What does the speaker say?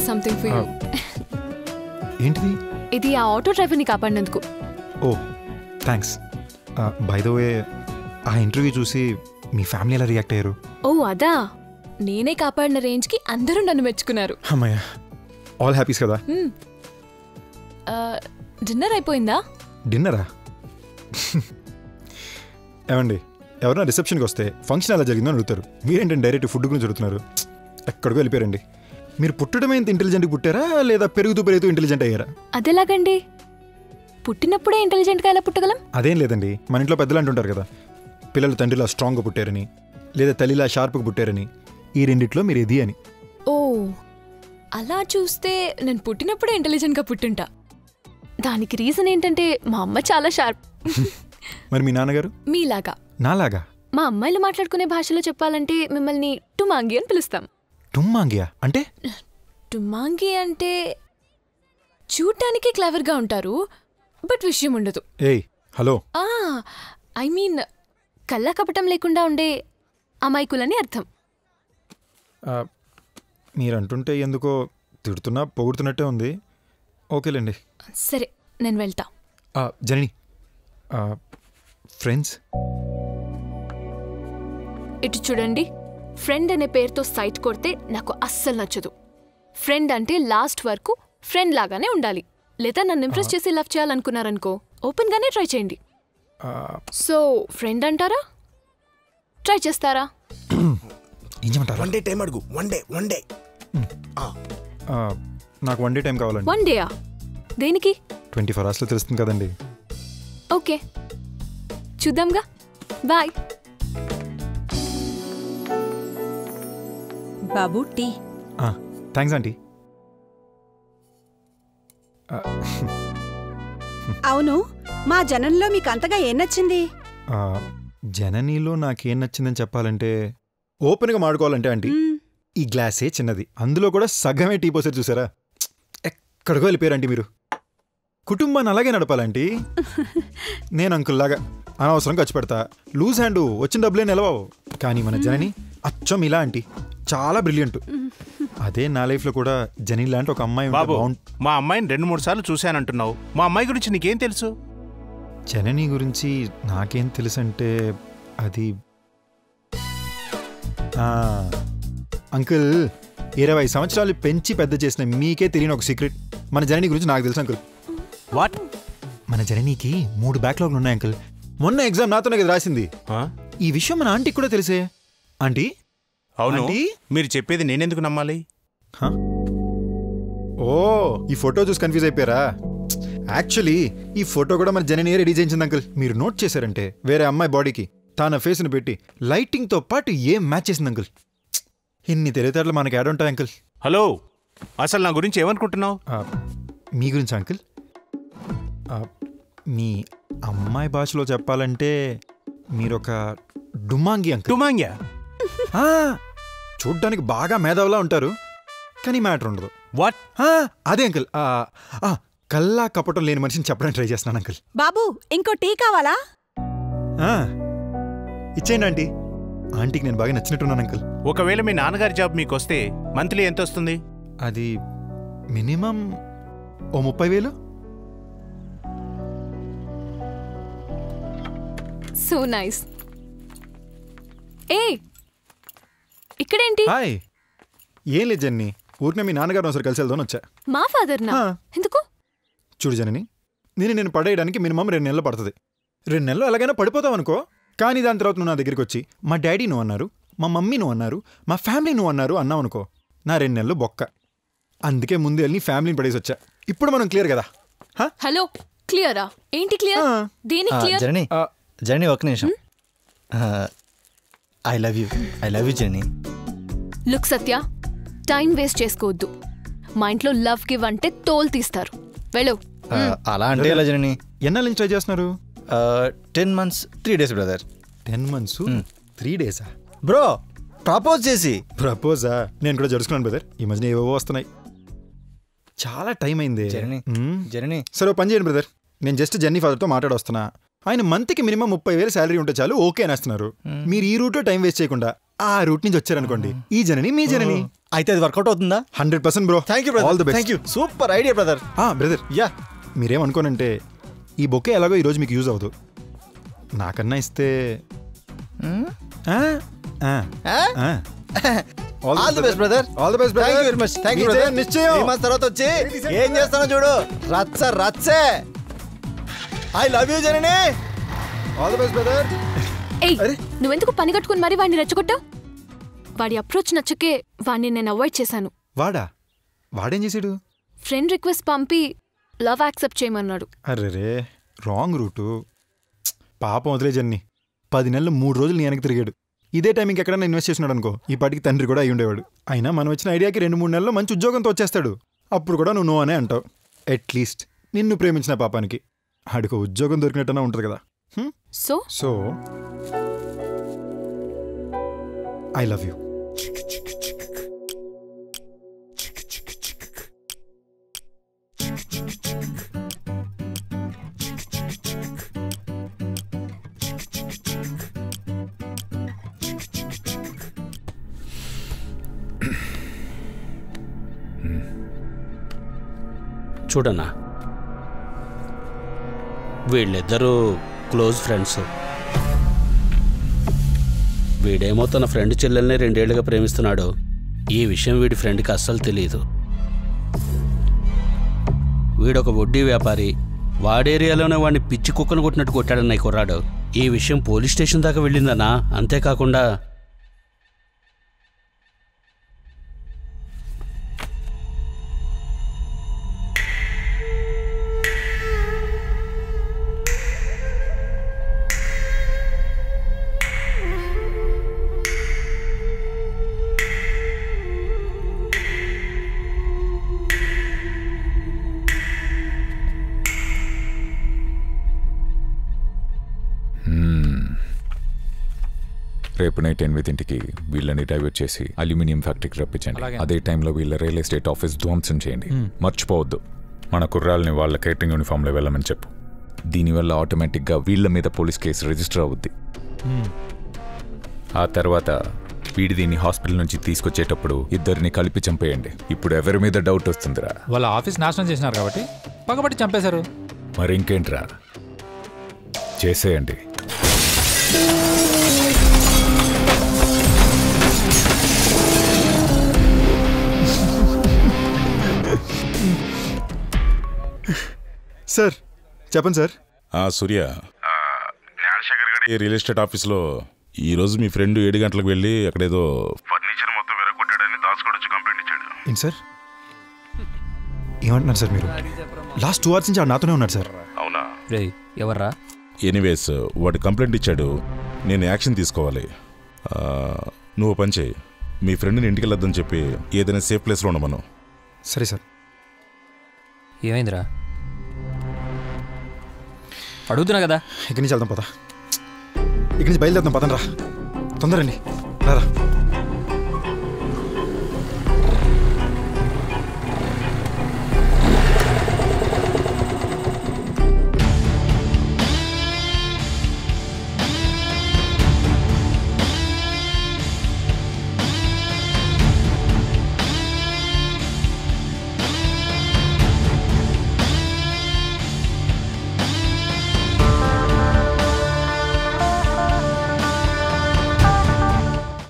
Something for you ఏంటిది ఇది ఆ ఆటో డ్రైవర్ని కాపాడినందుకు ఓ థ్యాంక్స్ బై ద వే ఆ ఇంటర్వ్యూ చూసి మీ ఫ్యామిలీ ఎలా రియాక్ట్ అయ్యారు ఓ అదా నేనే కాపాడిన రేంజ్కి అందరూ నన్ను మెచ్చుకున్నారు అమ్మయ్య ఆల్ హ్యాపీస్ కదా డిన్నర్ అయిపోయిందా డిన్నరా ఏమండి ఎవరైనా రిసెప్షన్కి వస్తే ఫంక్షన్ ఎలా జరిగిందో అని అడుగుతారు మీరేంటంటే డైరెక్ట్ ఫుడ్ గురించి అడుగుతున్నారు ఎక్కడికో వెళ్ళిపోయారండి మీరు పుట్టడమే ఇంత ఇంటెలిజెంట్గా పుట్టారా లేదా పెరుగుతూ పెరుగుతూ ఇంటెలిజెంట్ అయ్యారా అదెలాగండి పుట్టినప్పుడే ఇంటెలిజెంట్గా ఎలా పుట్టగలం అదేం లేదండి మన ఇంట్లో పెద్దలు అంటుంటారు కదా పిల్లలు తండ్రిలా స్ట్రాంగ్గా పుట్టారని లేదా తల్లిలా షార్ప్గా పుట్టారని ఈ రెండిట్లో మీరు ఇది అని ఓ అలా చూస్తే నేను పుట్టినప్పుడే ఇంటెలిజెంట్గా పుట్టింటా దానికి రీజన్ ఏంటంటే మా అమ్మ చాలా షార్ప్ మరి మీ నాన్నగారు మీలాగా నాలాగా మా అమ్మాయిలు మాట్లాడుకునే భాషలో చెప్పాలంటే మిమ్మల్ని టుమాంగి అని పిలుస్తాం టుమ్మాంగియా అంటే టుమాంగి అంటే చూడటానికి క్లవర్గా ఉంటారు బట్ విషయం ఉండదు ఏయ్ హలో ఆ ఐ మీన్ కళ్ళ కపటం లేకుండా ఉండే అమాయకులని అర్థం ఆ, మీరు అంటుంటే ఎందుకో తిడుతున్నా పొగుడుతున్నట్టే ఉంది ఓకేలేండి సరే నేను వెళ్తా ఆ, జనని ఆ, ఫ్రెండ్స్ ఇటు చూడండి ఫ్రెండ్ అనే పేరుతో సైట్ కొడితే నాకు అస్సలు నచ్చదు ఫ్రెండ్ అంటే లాస్ట్ వరకు ఫ్రెండ్ లాగానే ఉండాలి లేదా నన్ను ఇంప్రెస్ చేసి లవ్ చేయాలనుకున్నారనుకో ఓపెన్ గానే ట్రై చేయండి ఆ, సో ఫ్రెండ్ అంటారా ట్రై చేస్తారా ఏం చేయమంటారా వన్ డే టైం అడుగు వన్ డే వన్ డే ఆ, నాకు వన్ డే టైం కావాలండి వన్ డేయా దేనికి ట్వంటీ ఫోర్ అవర్స్లో తెలుస్తుంది కదండి ఓకే చూద్దాంగా బాయ్ బాబు టీ థ్యాంక్స్ ఆంటీ అవును మా జనంలో మీకు అంతగా ఏం నచ్చింది ఆ, జననీలో నాకేం నచ్చిందని చెప్పాలంటే ఓపెన్గా మాడుకోవాలంటే ఆంటీ మ్మ్. ఈ గ్లాసే చిన్నది అందులో కూడా సగమే టీ పోసారు చూసారా ఎక్కడికో వెళ్ళిపోయారండి మీరు కుటుంబాన్ని అలాగే నడపాలంటీ నేను అంకుల్లాగా అనవసరం ఖర్చు పెడతా లూజ్ హ్యాండ్ వచ్చిన డబ్బులే నిలవవు కానీ మన జనని అచ్చం ఇలా ఆంటీ చాలా బ్రిలియంట్ అదే నా లైఫ్లో కూడా జని లాంటి ఒక అమ్మాయి ఉంటే బాబు బాగుంట్ మా అమ్మాయిని రెండు మూడు సార్లు చూశానంటున్నావు మా అమ్మాయి గురించి నీకేం తెలుసు జనని గురించి నాకేం తెలుసు అంటే అది ఆ, అంకుల్ ఇరవై సంవత్సరాలు పెంచి పెద్ద చేసిన మీకే తెలియని ఒక సీక్రెట్ మన జనని గురించి నాకు తెలుసు అంకుల్ వాట్ మన జననీకి మూడు బ్యాక్లాగ్లు ఉన్నాయి అంకుల్ మొన్న ఎగ్జామ్ నాతోనే కదా రాసింది ఈ విషయం మన ఆంటీకి కూడా తెలుసే ఆంటీ అవును ఆంటీ? మీరు చెప్పేది నేనెందుకు నమ్మాలి హ? ఓ ఈ ఫోటో చూసి కన్ఫ్యూజ్ అయిపోయారా యాక్చువల్లీ ఈ ఫోటో కూడా మన జననీ రెడీ చేయించింది అంకుల్ మీరు నోట్ చేశారంటే వేరే అమ్మాయి బాడీకి తన ఫేస్ని పెట్టి లైటింగ్తో పాటు ఏం మ్యాచ్ చేసింది అంకుల్ ఇన్ని తెలివితేటలు మనకి యాడ్ ఉంటాయి అంకుల్ హలో అసలు నా గురించి ఏమనుకుంటున్నావు ఆ, మీ గురించి అంకుల్ ఆ, మీ అమ్మాయి భాషలో చెప్పాలంటే మీరొక డుమాంగి అంకుల్ టుమాంగ్యా ఆ, చూడ్డానికి బాగా మేధావులా ఉంటారు కానీ మ్యాటర్ ఉండదు వాట్ ఆ, అదే అంకుల్ ఆ, ఆ, కల్లా కపటం లేని మనిషిని చెప్పడానికి ట్రై చేస్తున్నాను అంకుల్ బాబు ఇంకో టీ కావాలా ఆ, ఇచ్చేయండి ఆంటీ ఆంటీకి నేను బాగా నచ్చినట్టున్నాను అంకుల్ ఒకవేళ మీ నాన్నగారి జాబ్ మీకు వస్తే మంత్లీ ఎంత వస్తుంది అది మినిమం ఓ ముప్పై వేలు సో నైస్ ఏ ఇక్కడేంటి హాయ్ ఏం లేదు జన్ని ఊరినే మీ నాన్నగారు ఒకసారి కలిసి వెళ్దామని వచ్చా మా ఫాదర్ నా ఆ. ఎందుకు చూడు జనని నేను నేను పడేయడానికి మినిమం రెండు నెలలు పడుతుంది రెండు నెలలు ఎలాగైనా పడిపోతావు అనుకో కానీ దాని తర్వాత నువ్వు నా దగ్గరికి వచ్చి మా డాడీ నువ్వు అన్నారు మా మమ్మీ నువ్వు అన్నారు మా ఫ్యామిలీ నువ్వు అన్నారు అన్నావు అనుకో నా రెండు నెలలు బొక్క అందుకే ముందు వెళ్ళి ఫ్యామిలీని పడేసి వచ్చా ఇప్పుడు మనం క్లియర్ కదా హా? హలో క్లియరా ఏంటి క్లియర్ ఆ. దేని ఆ, క్లియర్ జర్నీ ఆ, జర్నీ ఒక నిమిషం I love you I love you జర్నీ లుక్ సత్య టైం వేస్ట్ చేసుకోవద్దు మా ఇంట్లో లవ్ గివ్ అంటే తోలు తీస్తారు వెళ్ళు అలా అంటే ఎలా జర్నీ ఎన్నాళ్ళ నుంచి ట్రై చేస్తున్నారు ten months three days brother ten months three డేసా బ్రో ప్రపోజ్ చేసి ప్రపోజా నేను కూడా జరుచుకున్నాను బ్రదర్ ఈ మధ్యన ఏవేవో వస్తున్నాయి చాలా టైం అయింది జర్నీ మ్మ్. జర్నీ సరే ఓ పని చేయండి బ్రదర్ నేను జస్ట్ జెన్నీ ఫాదర్తో మాట్లాడొస్తున్నా ఆయన మంత్కి మినిమం ముప్పై వేలు శాలరీ ఉంటే చాలు ఓకే అనేస్తున్నారు మీరు ఈ రూట్లో టైం వేస్ట్ చేయకుండా ఆ రూట్ నుంచి వచ్చారనుకోండి ఈ జనని మీ జనని అయితే అది వర్కౌట్ అవుతుందా hundred percent bro thank you all the brother thank best you super idea brother brother ya మీరేమనుకోనంటే ఈ బొకే ఎలాగో ఈరోజు మీకు యూజ్ అవ్వదు నాకన్నా ఇస్తే ఆ, ఆ, ఆ. All the best brother all the best thank you very much thank you brother నిశ్చయం త్రీ మంత్స్ తర్వాత వచ్చి ఏం చేస్తానో చూడు రచ్చ రచ్చే I love you Janani all the best brother ఏయ్ అరే. నువ్వెందుకు పని కట్టుకుని మరీ వాడిని రెచ్చగొట్టావు వాడి అప్రోచ్ నచ్చకే వాడిని నేను అవాయిడ్ చేశాను వాడా వాడేం చేసాడు ఫ్రెండ్ రిక్వెస్ట్ పంపి లవ్ యాక్సెప్ట్ చేయమన్నాడు అర్రే రాంగ్ రూటు పాపం వదిలే జన్ని పది నెలలు మూడు రోజులు నీ వెనక్కి తిరిగాడు ఇదే టైం ఇంకెక్కడైనా ఇన్వెస్ట్ చేసినాడు అనుకో ఈ పాటికి తండ్రి కూడా అయి ఉండేవాడు అయినా మనం వచ్చిన ఐడియాకి రెండు మూడు నెలల్లో మంచి ఉద్యోగంతో వచ్చేస్తాడు అప్పుడు కూడా నువ్వు నో అనే అంటావు అట్లీస్ట్ నిన్ను ప్రేమించిన పాపానికి ఆడికి ఉద్యోగం దొరికినట్టనే ఉంటుంది కదా so so I love you చూడన్నా వీళ్ళిద్దరూ క్లోజ్ ఫ్రెండ్స్ వీడేమో తన ఫ్రెండ్ చెల్లెల్ని రెండేళ్లుగా ప్రేమిస్తున్నాడు ఈ విషయం వీడి ఫ్రెండ్కి అస్సలు తెలియదు వీడొక వడ్డీ వ్యాపారి వాడేరియాలోనే వాడిని పిచ్చి కుక్కను కొట్టినట్టు కొట్టాడన్న ఈ కుర్రాడు ఈ విషయం పోలీస్ స్టేషన్ దాకా వెళ్ళిందన్నా అంతేకాకుండా రేపు నైట్ ఎనిమిదింటికి వీళ్ళని డైవర్ట్ చేసి అల్యూమినియం ఫ్యాక్టరీకి రప్పించండి అదే టైంలో వీళ్ళ రియల్ ఎస్టేట్ ఆఫీస్ ధ్వంసం చేయండి మర్చిపోవద్దు మన కుర్రాల్ని వాళ్ళ కేటరింగ్ యూనిఫామ్లో వెళ్ళమని చెప్పు దీనివల్ల ఆటోమేటిక్గా వీళ్ళ మీద పోలీస్ కేసు రిజిస్టర్ అవుద్ది ఆ తర్వాత వీడి దీన్ని హాస్పిటల్ నుంచి తీసుకొచ్చేటప్పుడు ఇద్దరిని కలిపి చంపేయండి ఇప్పుడు ఎవరి మీద డౌట్ వస్తుందిరా వాళ్ళ ఆఫీస్ నాశనం చేసినారు కాబట్టి పగబట్టి చంపేశారు మరి ఇంకేంట్రా చేసేయండి సార్ చెప్పండి సార్ ఆ సూర్య ఈ రియల్ ఎస్టేట్ ఆఫీస్లో ఈ రోజు మీ ఫ్రెండ్ ఏడు గంటలకు వెళ్ళి అక్కడేదో ఫర్నిచర్ మొత్తం విరగొట్టాడని దాచుకోవడం కంప్లైంట్ ఇచ్చాడు ఏంటి సార్ ఏమంటున్నారు సార్ మీరు లాస్ట్ టూ అవర్స్ నుంచి ఆడు నాతోనే ఉన్నాడు సార్ అవునా రే ఎవర్రా ఎనీవేస్ వాడు కంప్లైంట్ ఇచ్చాడు నేను యాక్షన్ తీసుకోవాలి ఆ, నువ్వు ఓ పని చేయి మీ ఫ్రెండ్ని ఇంటికి వెళ్ళొద్దని చెప్పి ఏదైనా సేఫ్ ప్లేస్లో ఉండమను సరే సార్ ఏమైందిరా అడుగుతున్నా కదా ఇక్కడి నుంచి వెళ్దాం పద ఇక్కడి నుంచి బయలుదేరుతాం పదండి రా తొందరండి రారా